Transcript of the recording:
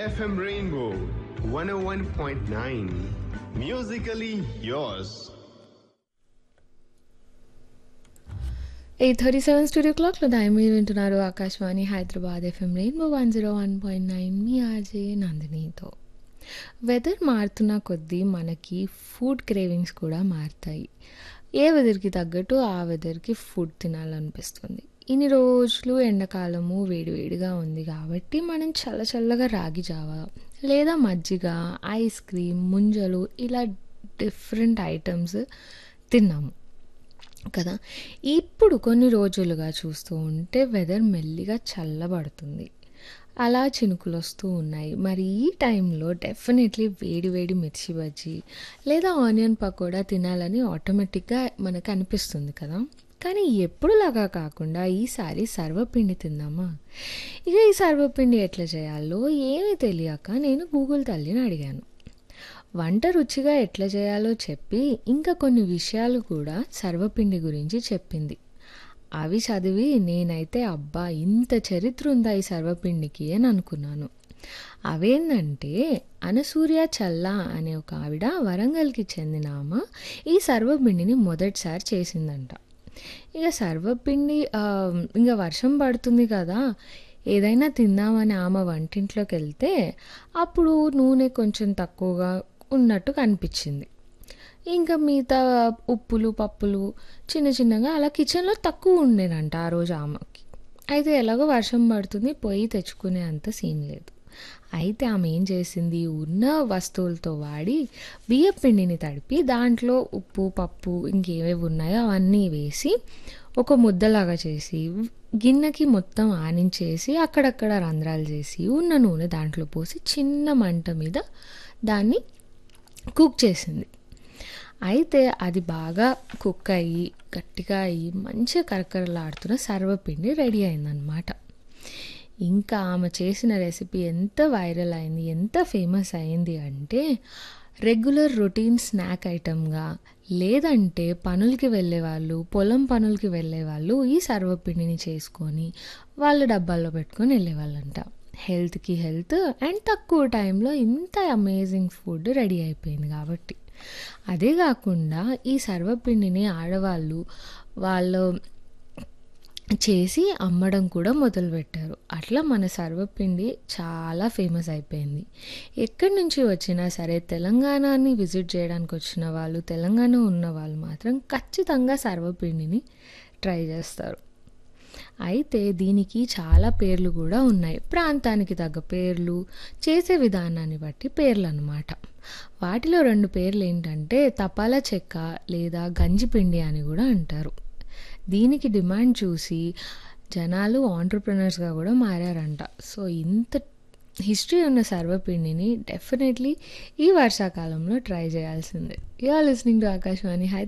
FM Rainbow 101.9. Musically yours. Eight thirty seven studio క్లాక్లో దాని మీరు వింటున్నారు Akashvani Hyderabad FM rainbow one zero one point nine మీ ఆర్జే నందినితో వెదర్ మారుతున్న కొద్దీ మనకి ఫుడ్ క్రేవింగ్స్ కూడా మారుతాయి ఏ వెదర్కి తగ్గట్టు ఆ వెదర్కి ఫుడ్ తినాలనిపిస్తుంది ఇన్ని రోజులు ఎండాకాలము వేడివేడిగా ఉంది కాబట్టి మనం చల్ల చల్లగా రాగి జావా లేదా మజ్జిగ ఐస్ క్రీమ్ ముంజలు ఇలా డిఫరెంట్ ఐటమ్స్ తిన్నాము కదా ఇప్పుడు కొన్ని రోజులుగా చూస్తూ ఉంటే వెదర్ మెల్లిగా చల్లబడుతుంది అలా చినుకులు వస్తూ ఉన్నాయి మరి ఈ టైంలో డెఫినెట్లీ వేడి వేడి మిర్చి బజ్జీ లేదా ఆనియన్ పకోడా తినాలని ఆటోమేటిక్గా మనకు అనిపిస్తుంది కదా కానీ ఎప్పుడులాగా కాకుండా ఈసారి సర్వపిండి తిందామా ఇక ఈ సర్వపిండి ఎట్లా చేయాలో ఏమీ తెలియక నేను గూగుల్ తల్లిని అడిగాను వంట రుచిగా ఎట్లా చేయాలో చెప్పి ఇంకా కొన్ని విషయాలు కూడా సర్వపిండి గురించి చెప్పింది అవి చదివి నేనైతే అబ్బా ఇంత చరిత్ర ఉందా ఈ సర్వపిండికి అని అనుకున్నాను అవేంటంటే అనసూర్య చల్లా అనే ఒక ఆవిడ వరంగల్కి చెందిన ఆమె ఈ సర్వపిండిని మొదటిసారి చేసిందంట ఇక సర్వపిండి ఇంకా వర్షం పడుతుంది కదా ఏదైనా తిందామని ఆమె వంటింట్లోకి వెళ్తే అప్పుడు నూనె కొంచెం తక్కువగా ఉన్నట్టు కనిపించింది ఇంకా మిగతా ఉప్పులు పప్పులు చిన్న చిన్నగా అలా కిచెన్లో తక్కువ ఉండేనంట ఆ రోజు ఆమెకి అయితే ఎలాగో వర్షం పడుతుంది పోయి తెచ్చుకునే అంత సీన్ లేదు అయితే ఆమె ఏం చేసింది ఉన్న వస్తువులతో వాడి బియ్యం పిండిని తడిపి దాంట్లో ఉప్పు పప్పు ఇంకేవేవి ఉన్నాయో అవన్నీ వేసి ఒక ముద్దలాగా చేసి గిన్నెకి మొత్తం ఆనించేసి అక్కడక్కడ రంధ్రాలు చేసి ఉన్న నూనె దాంట్లో పోసి చిన్న మంట మీద దాన్ని కుక్ చేసింది అయితే అది బాగా కుక్ అయ్యి గట్టిగా అయ్యి మంచిగా కరకరలాడుతున్న సర్వపిండి రెడీ అయిందనమాట ఇంకా ఆమె చేసిన రెసిపీ ఎంత వైరల్ అయింది ఎంత ఫేమస్ అయింది అంటే రెగ్యులర్ రొటీన్ స్నాక్ ఐటమ్గా లేదంటే పనులకి వెళ్ళే వాళ్ళు పొలం పనులకి వెళ్ళే వాళ్ళు ఈ సర్వపిండిని చేసుకొని వాళ్ళ డబ్బాల్లో పెట్టుకొని వెళ్ళేవాళ్ళంట హెల్త్కి హెల్త్ అండ్ తక్కువ టైంలో ఇంత అమేజింగ్ ఫుడ్ రెడీ అయిపోయింది కాబట్టి అదే కాకుండా ఈ సర్వపిండిని ఆడవాళ్ళు వాళ్ళు చేసి అమ్మడం కూడా మొదలుపెట్టారు అట్లా మన సర్వపిండి చాలా ఫేమస్ అయిపోయింది ఎక్కడి నుంచి వచ్చినా సరే తెలంగాణని విజిట్ చేయడానికి వచ్చిన వాళ్ళు తెలంగాణ ఉన్న వాళ్ళు మాత్రం ఖచ్చితంగా సర్వపిండిని ట్రై చేస్తారు అయితే దీనికి చాలా పేర్లు కూడా ఉన్నాయి ప్రాంతానికి తగ్గ పేర్లు చేసే విధానాన్ని బట్టి పేర్లు అనమాట వాటిలో రెండు పేర్లు ఏంటంటే తపాలా చెక్క లేదా గంజిపిండి అని కూడా అంటారు దీనికి డిమాండ్ చూసి జనాలు ఆంటర్ప్రినర్స్గా కూడా మారారంట సో ఇంత హిస్టరీ ఉన్న సర్వపిండిని డెఫినెట్లీ ఈ వర్షాకాలంలో ట్రై చేయాల్సిందే you are listening to Akashvani